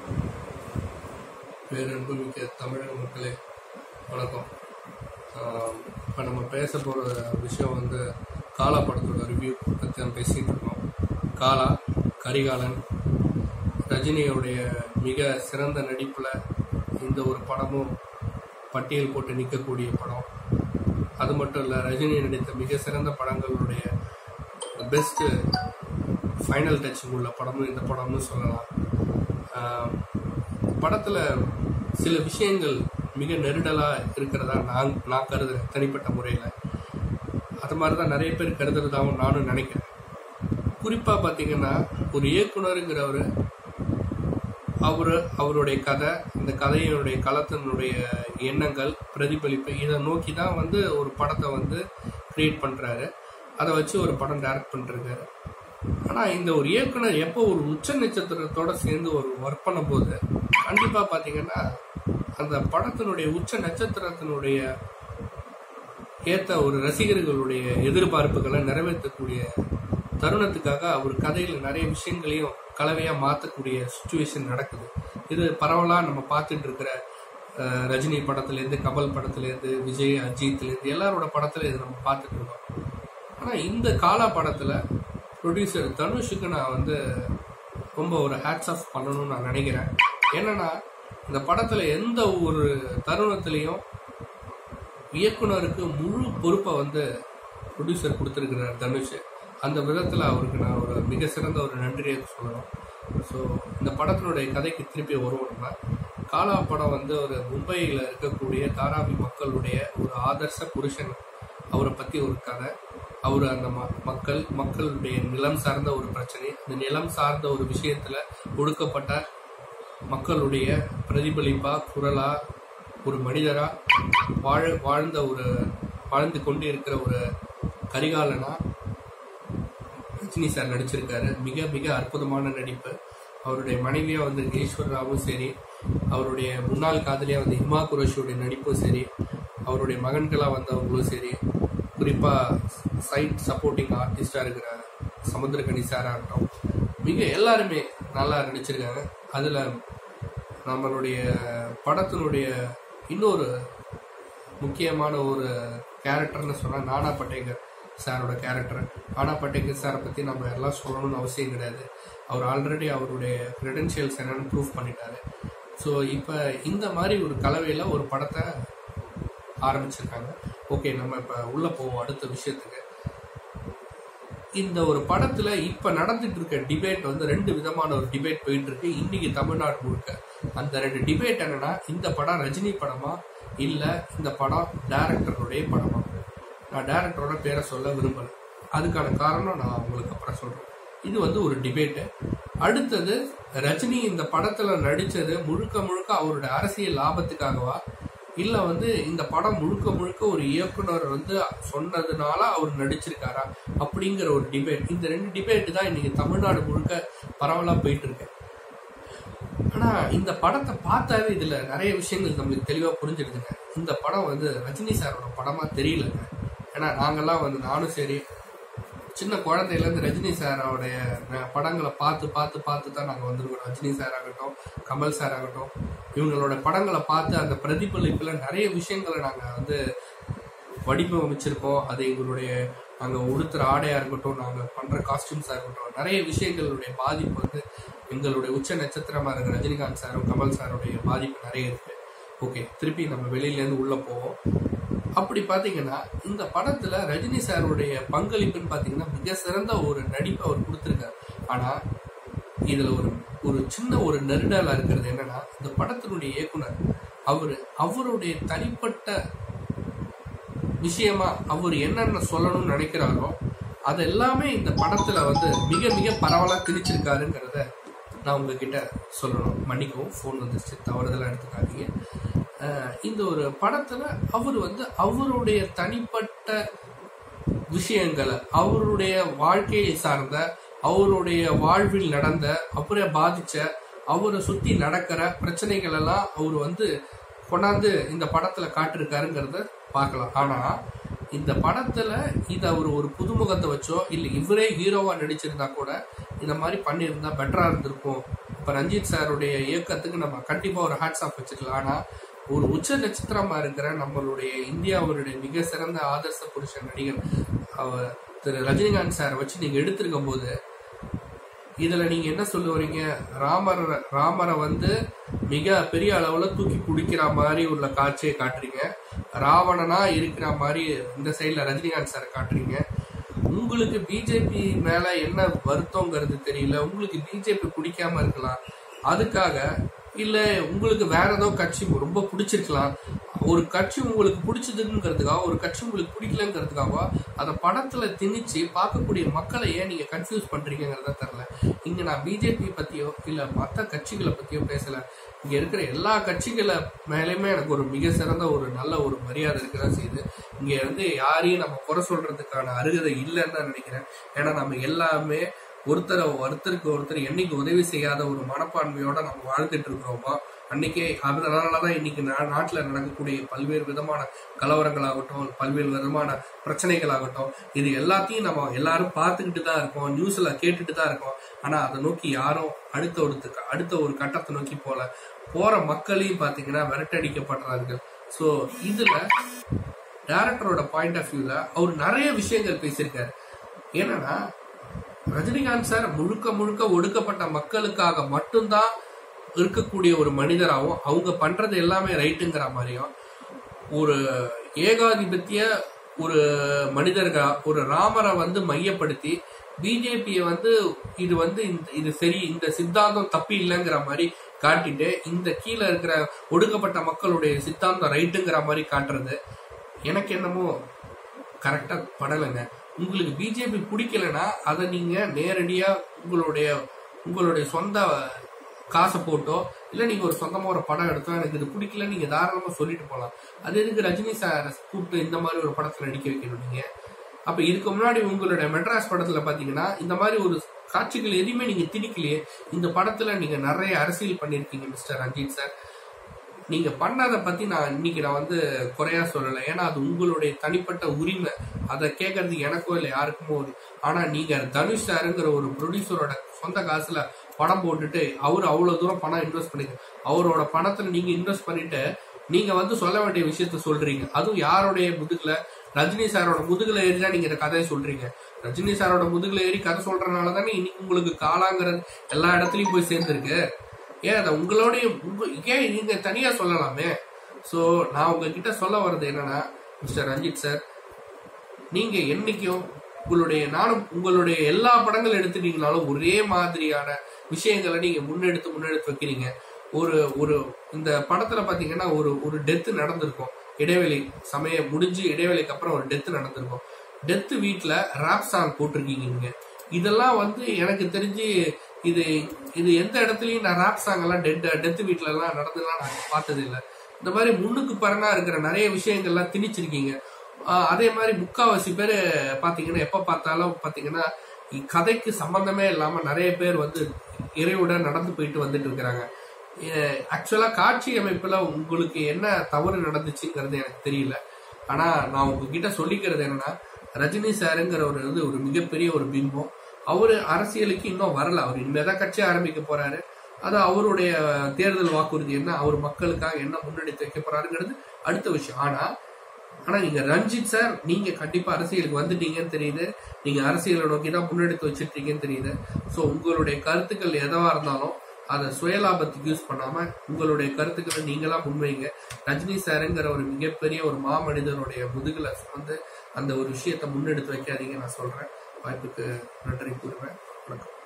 பேரன்புமிக்க தமிழக மக்களே வணக்கம் இப்போ நம்ம பேச போகிற விஷயம் வந்து காலா படத்தோட ரிவ்யூ பற்றி நம்ம பேசிகிட்டு இருக்கோம் காலா கரிகாலன் ரஜினியோடைய மிக சிறந்த நடிப்பில் இந்த ஒரு படமும் பட்டியல் போட்டு நிற்கக்கூடிய படம் அது மட்டும் இல்லை ரஜினி நடித்த மிக சிறந்த படங்களுடைய பெஸ்ட்டு ஃபைனல் டச் உள்ள படமும் இந்த படம்னு சொல்லலாம் ஆஹ் படத்தில் சில விஷயங்கள் மிக நெருடலாக இருக்கிறதா நான் நான் கருதுறேன் தனிப்பட்ட முறையில் அது மாதிரி தான் நிறைய பேர் கருதுறதாகவும் நானும் நினைக்கிறேன் குறிப்பாக பார்த்தீங்கன்னா ஒரு இயக்குனருங்கிறவர் அவர் அவருடைய கதை இந்த கதையினுடைய களத்தினுடைய எண்ணங்கள் பிரதிபலிப்பு இதை நோக்கி தான் வந்து ஒரு படத்தை வந்து கிரியேட் பண்ணுறாரு அதை வச்சு ஒரு படம் டைரக்ட் பண்ணிருக்காரு ஆனால் இந்த ஒரு இயக்குனர் எப்போ ஒரு உச்ச நட்சத்திரத்தோட சேர்ந்து ஒரு ஒர்க் பண்ணும்போது கண்டிப்பாக பார்த்தீங்கன்னா அந்த படத்தினுடைய உச்ச நட்சத்திரத்தினுடைய ஏற்ற ஒரு ரசிகர்களுடைய எதிர்பார்ப்புகளை நிறைவேற்றக்கூடிய தருணத்துக்காக அவர் கதையில் நிறைய விஷயங்களையும் கலவையாக மாற்றக்கூடிய சுச்சுவேஷன் நடக்குது இது பரவலாக நம்ம பார்த்துட்டு இருக்கிற அஹ், ரஜினி படத்துலேருந்து கமல் படத்துலேருந்து விஜய் அஜித்லேருந்து எல்லாரோட படத்துல இது நம்ம பார்த்துட்டு இருக்கோம் ஆனால் இந்த காலா படத்தில் ப்ரொடியூசர் தனுஷுக்கு நான் வந்து ரொம்ப ஒரு ஹேட்ஸ் ஆஃப் பண்ணணும்னு நான் நினைக்கிறேன் என்னன்னா இந்த படத்தில் எந்த ஒரு தருணத்திலையும் இயக்குனருக்கு முழு பொறுப்பை வந்து ப்ரொடியூசர் கொடுத்துருக்கிறார் தனுஷ் அந்த விதத்தில் அவருக்கு நான் ஒரு மிக சிறந்த ஒரு நன்றியை சொல்லணும் ஸோ இந்த படத்தினுடைய கதைக்கு திருப்பி வருவோம் நம்ம காலா படம் வந்து ஒரு மும்பையில் இருக்கக்கூடிய தாராவி மக்களுடைய ஒரு ஆதர்ச புருஷன் அவரை பற்றி ஒரு கதை அவர் அந்த ம மக்கள் மக்களுடைய நிலம் சார்ந்த ஒரு பிரச்சனை அந்த நிலம் சார்ந்த ஒரு விஷயத்தில் ஒடுக்கப்பட்ட மக்களுடைய பிரதிபலிப்பா குரலா ஒரு மனிதரா வாழ வாழ்ந்த ஒரு வாழ்ந்து கொண்டு இருக்கிற ஒரு கரிகாலனா ரஜினி சார் நடிச்சிருக்காரு மிக மிக அற்புதமான நடிப்பு அவருடைய மனைவியா வந்து ஈஸ்வரராவும் சரி அவருடைய முன்னாள் காதலியா வந்து ஹிமா குரேஷியோடைய நடிப்பும் சரி அவருடைய மகன்களா வந்தவங்களும் சரி குறிப்பா சைட் சப்போர்ட்டிங் ஆர்டிஸ்டா இருக்கிற சமுத்திரகனி சாரா இருக்கட்டும் மிக எல்லாருமே நல்லா நடிச்சிருக்காங்க அதுல நம்மளுடைய படத்தினுடைய இன்னொரு முக்கியமான ஒரு கேரக்டர்னு சொன்னா நானா பட்டேகர் சாரோட கேரக்டர் நானா பட்டேகர் சாரை பத்தி நம்ம எல்லாம் சொல்லணும்னு அவசியம் கிடையாது அவர் ஆல்ரெடி அவருடைய கிரெடென்ஷியல்ஸ் என்னன்னு ப்ரூவ் பண்ணிட்டாரு ஸோ இப்போ இந்த மாதிரி ஒரு கலவையில ஒரு படத்தை ஆரம்பிச்சிருக்காங்க ஓகே நம்ம இப்போ உள்ள போவோம் அடுத்த விஷயத்துக்கு இந்த ஒரு படத்துல இப்ப நடந்துட்டு இருக்க டிபேட் வந்து ரெண்டு விதமான ஒரு டிபேட் போயிட்டு இருக்கு இன்னைக்கு தமிழ்நாடு முழுக்க அந்த ரெண்டு டிபேட் என்னன்னா இந்த படம் ரஜினி படமா இல்ல இந்த படம் டைரக்டருடைய படமா நான் டைரக்டரோட பேரை சொல்ல விரும்பல அதுக்கான காரணம் நான் உங்களுக்கு அப்புறம் சொல்றேன் இது வந்து ஒரு டிபேட்டு அடுத்தது ரஜினி இந்த படத்துல நடிச்சது முழுக்க முழுக்க அவருடைய அரசியல் லாபத்துக்காகவா இல்ல வந்து இந்த படம் முழுக்க முழுக்க ஒரு இயக்குனர் வந்து சொன்னதுனால அவர் நடிச்சிருக்காரா அப்படிங்கிற ஒரு டிபேட் இந்த ரெண்டு டிபேட் தான் இன்னைக்கு தமிழ்நாடு முழுக்க பரவலா போயிட்டு இருக்கு ஆனா இந்த படத்தை பார்த்தாவே இதுல நிறைய விஷயங்கள் நம்மளுக்கு தெளிவா புரிஞ்சிடுதுங்க இந்த படம் வந்து ரஜினி சாரோட படமா தெரியலங்க ஏன்னா நாங்கெல்லாம் வந்து நானும் சரி சின்ன குழந்தையில இருந்து ரஜினி சாரோடைய ந- படங்களை பார்த்து பார்த்து பார்த்து தான் நாங்க வந்திருக்கோம் ரஜினி சார் ஆகட்டும் கமல் சார் ஆகட்டும் இவங்களோட படங்களை பார்த்து அந்த பிரதிபலிப்புல நிறைய விஷயங்களை நாங்க வந்து வடிவமைச்சிருக்கோம் அது எங்களுடைய நாங்க உடுத்துற ஆடையா இருக்கட்டும் நாங்க பண்ற காஸ்டியூம்ஸா இருக்கட்டும் நிறைய விஷயங்களுடைய பாதிப்பு வந்து எங்களுடைய உச்ச நட்சத்திரமா இருக்கிற ரஜினிகாந்த் சாரும் கமல் சாருடைய பாதிப்பு நிறைய இருக்கு ஓகே திருப்பி நம்ம வெளியில இருந்து உள்ள போவோம் அப்படி பாத்தீங்கன்னா இந்த படத்துல ரஜினி சாருடைய பங்களிப்புன்னு பாத்தீங்கன்னா மிக சிறந்த ஒரு நடிப்பை அவர் கொடுத்திருக்காரு ஆனா இதுல ஒரு ஒரு சின்ன ஒரு நெருடலா இருக்கிறது என்னன்னா இந்த படத்தினுடைய இயக்குனர் அவரு அவருடைய தனிப்பட்ட விஷயமா அவர் என்னென்ன சொல்லணும்னு நினைக்கிறாரோ அது எல்லாமே இந்த படத்துல வந்து மிக மிக பரவலா திணிச்சிருக்காருங்கிறத நான் உங்ககிட்ட சொல்லணும் மன்னிக்கவும் ஃபோன் வந்துருச்சு தவறுதலா எடுத்துக்காதீங்க அஹ் இந்த ஒரு படத்துல அவர் வந்து அவருடைய தனிப்பட்ட விஷயங்களை அவருடைய வாழ்க்கையை சார்ந்த அவருடைய வாழ்வில் நடந்த அவரை பாதிச்ச அவரை சுத்தி நடக்கிற பிரச்சனைகள் எல்லாம் அவர் வந்து கொண்டாந்து இந்த படத்துல காட்டிருக்காருங்கிறத பார்க்கலாம் ஆனா இந்த படத்துல இத அவர் ஒரு புதுமுகத்தை வச்சோ இல்ல இவரே ஹீரோவா நடிச்சிருந்தா கூட இந்த மாதிரி பண்ணியிருந்தா பெட்டரா இருந்திருக்கும் அப்ப ரஞ்சித் சாருடைய இயக்கத்துக்கு நம்ம கண்டிப்பா ஒரு ஹேட்ஸ் ஆஃப் வச்சுக்கலாம் ஆனா ஒரு உச்ச நட்சத்திரமா இருக்கிற நம்மளுடைய இந்தியாவுடைய மிக சிறந்த ஆதர்ச புருஷ நடிகர் அவர் திரு ரஜினிகாந்த் சாரை வச்சு நீங்க எடுத்திருக்கும் போது இதுல நீங்க என்ன சொல்ல வரீங்க ராமர் ராமரை வந்து மிக பெரிய அளவுல தூக்கி பிடிக்கிற மாதிரி உள்ள காட்சியை காட்டுறீங்க ராவணனா இருக்கிற மாதிரி இந்த சைடுல ரஜினிகாந்த் சார் காட்டுறீங்க உங்களுக்கு பிஜேபி மேல என்ன வருத்தங்கிறது தெரியல உங்களுக்கு பிஜேபி பிடிக்காம இருக்கலாம் அதுக்காக இல்ல உங்களுக்கு வேற ஏதோ கட்சி ரொம்ப பிடிச்சிருக்கலாம் ஒரு கட்சி உங்களுக்கு பிடிச்சதுங்கிறதுக்காக ஒரு கட்சி உங்களுக்கு பிடிக்கலங்கிறதுக்காக அதை படத்துல திணிச்சு பார்க்கக்கூடிய மக்களை ஏன் நீங்க கன்ஃபியூஸ் பண்றீங்கிறத தெரியல இங்க நான் பிஜேபி பத்தியோ இல்ல மத்த கட்சிகளை பத்தியோ பேசல இங்க இருக்கிற எல்லா கட்சிகளை மேலேயுமே எனக்கு ஒரு மிக சிறந்த ஒரு நல்ல ஒரு மரியாதை இருக்கதான் செய்யுது இங்க வந்து யாரையும் நம்ம குறை சொல்றதுக்கான அருகதை இல்லைன்னு தான் நினைக்கிறேன் ஏன்னா நம்ம எல்லாமே ஒருத்தரை ஒருத்தருக்கு ஒருத்தர் என்னைக்கு உதவி செய்யாத ஒரு மனப்பான்மையோட நம்ம வாழ்ந்துட்டு இருக்கிறோமோ அன்னைக்கே அதனாலதான் இன்னைக்கு நா- நாட்டுல நடக்கக்கூடிய பல்வேறு விதமான கலவரங்களாகட்டும் பல்வேறு விதமான பிரச்சனைகளாகட்டும் இது எல்லாத்தையும் நம்ம எல்லாரும் பார்த்துக்கிட்டு தான் இருக்கோம் நியூஸ்ல கேட்டுட்டு தான் இருக்கோம் ஆனா அதை நோக்கி யாரும் அடுத்த ஒரு அடுத்த ஒரு கட்டத்தை நோக்கி போல போற மக்களையும் பாத்தீங்கன்னா விரட்டடிக்கப்படுறார்கள் சோ இதுல டேரக்டரோட பாயிண்ட் ஆஃப் வியூல அவர் நிறைய விஷயங்கள் பேசியிருக்காரு என்னன்னா ரஜினிகாந்த் சார் முழுக்க முழுக்க ஒடுக்கப்பட்ட மக்களுக்காக மட்டும்தான் இருக்கக்கூடிய ஒரு மனிதராகவும் அவங்க பண்றது எல்லாமே ரைட்டுங்கிற மாதிரியும் ஒரு ஏகாதிபத்திய ஒரு மனிதர்களா ஒரு ராமரை வந்து மையப்படுத்தி பிஜேபியை வந்து இது வந்து இந்த- இது சரி இந்த சித்தாந்தம் தப்பு இல்லைங்கிற மாதிரி காட்டிட்டு இந்த கீழே இருக்கிற ஒடுக்கப்பட்ட மக்களுடைய சித்தாந்தம் ரைட்டுங்கிற மாதிரி காட்டுறது எனக்கு என்னமோ கரெக்டா படலைங்க உங்களுக்கு பிஜேபி பிடிக்கலனா அதை நீங்க நேரடியா உங்களுடைய உங்களுடைய சொந்த காசை போட்டோ இல்ல நீங்க ஒரு சொந்தமா ஒரு படம் எடுத்தோ எனக்கு இது பிடிக்கல நீங்க தாராளமா சொல்லிட்டு போலாம் அது எதுக்கு ரஜினி சார் கூப்பிட்டு இந்த மாதிரி ஒரு படத்துல நடிக்க வைக்கணும் நீங்க அப்ப இதுக்கு முன்னாடி உங்களுடைய மெட்ராஸ் படத்துல பாத்தீங்கன்னா இந்த மாதிரி ஒரு காட்சிகள் எதுவுமே நீங்க திணிக்கலையே இந்த படத்துல நீங்க நிறைய அரசியல் பண்ணிருக்கீங்க மிஸ்டர் ரஞ்சித் சார் நீங்க பண்ணதை பத்தி நான் இன்னைக்கு நான் வந்து குறையா சொல்லல ஏன்னா அது உங்களுடைய தனிப்பட்ட உரிமை அதை கேட்கறது எனக்கோ இல்லை யாருக்குமோ ஒரு ஆனா நீங்க தனுஷ் சாருங்கிற ஒரு ப்ரொடியூசரோட சொந்த காசுல படம் போட்டுட்டு அவர் அவ்வளவு தூரம் பணம் இன்வெஸ்ட் பண்ணிக்க அவரோட பணத்துல நீங்க இன்வெஸ்ட் பண்ணிட்டு நீங்க வந்து சொல்ல வேண்டிய விஷயத்த சொல்றீங்க அதுவும் யாருடைய முதுகுல ரஜினி சாரோட முதுகுல ஏறி தான் நீங்க இந்த கதையை சொல்றீங்க ரஜினி சாரோட முதுகுல ஏறி கதை சொல்றதுனால தானே இன்னைக்கு உங்களுக்கு காலாங்கிறது எல்லா இடத்துலயும் போய் சேர்ந்திருக்கு ஏன் அதை உங்களுடைய உங்க ஏன் நீங்க தனியா சொல்லலாமே சோ நான் உங்ககிட்ட சொல்ல வர்றது என்னன்னா மிஸ்டர் ரஞ்சித் சார் நீங்க என்னைக்கும் உங்களுடைய நானும் உங்களுடைய எல்லா படங்கள் எடுத்துட்டீங்கனாலும் ஒரே மாதிரியான விஷயங்களை நீங்க முன்னெடுத்து முன்னெடுத்து வைக்கிறீங்க ஒரு ஒரு இந்த படத்துல பாத்தீங்கன்னா ஒரு ஒரு டெத் நடந்திருக்கும் இடைவெளி சமயம் முடிஞ்சு இடைவெளிக்கு அப்புறம் ஒரு டெத் நடந்திருக்கும் டெத் வீட்ல ராப் சாங் போட்டிருக்கீங்க நீங்க இதெல்லாம் வந்து எனக்கு தெரிஞ்சு இது இது எந்த இடத்துலயும் நான் ராப் சாங் எல்லாம் டெட் டெத் வீட்ல எல்லாம் நடந்ததெல்லாம் நான் பார்த்தது இல்ல இந்த மாதிரி முன்னுக்கு பரனா இருக்கிற நிறைய விஷயங்கள்லாம் திணிச்சிருக்கீங்க ஆஹ் அதே மாதிரி முக்காவாசி பேர் பாத்தீங்கன்னா எப்ப பார்த்தாலும் பாத்தீங்கன்னா இ- கதைக்கு சம்பந்தமே இல்லாம நிறைய பேர் வந்து இறைவுடன் நடந்து போயிட்டு வந்துட்டு இருக்கிறாங்க ஆக்சுவலா காட்சி அமைப்புல உங்களுக்கு என்ன தவறு நடந்துச்சுங்கிறது எனக்கு தெரியல ஆனா நான் உங்ககிட்ட சொல்லிக்கிறது என்னன்னா ரஜினி சாருங்கிற ஒரு வந்து ஒரு மிகப்பெரிய ஒரு பிம்பம் அவரு அரசியலுக்கு இன்னும் வரல அவர் இனிமேதான் கட்சி ஆரம்பிக்க போறாரு அது அவருடைய தேர்தல் வாக்குறுதி என்ன அவர் மக்களுக்காக என்ன முன்னெடுத்து வைக்க போறாருங்கிறது அடுத்த விஷயம் ஆனா ஆனா நீங்க ரஞ்சித் சார் நீங்க கண்டிப்பா அரசியலுக்கு வந்துட்டீங்கன்னு தெரியுது நீங்க அரசியலை நோக்கி தான் முன்னெடுத்து வச்சிட்டு இருக்கீங்கன்னு தெரியுது சோ உங்களுடைய கருத்துக்கள் எதுவா இருந்தாலும் அதை சுயலாபத்துக்கு யூஸ் பண்ணாம உங்களுடைய கருத்துக்களை நீங்களா முன்வைங்க ரஜினி சாருங்கிற ஒரு மிகப்பெரிய ஒரு மாமனிதனுடைய முதுகுல வந்து அந்த ஒரு விஷயத்தை முன்னெடுத்து வைக்காதீங்க நான் சொல்றேன் வாய்ப்புக்கு நன்றி கூறுவேன் வணக்கம்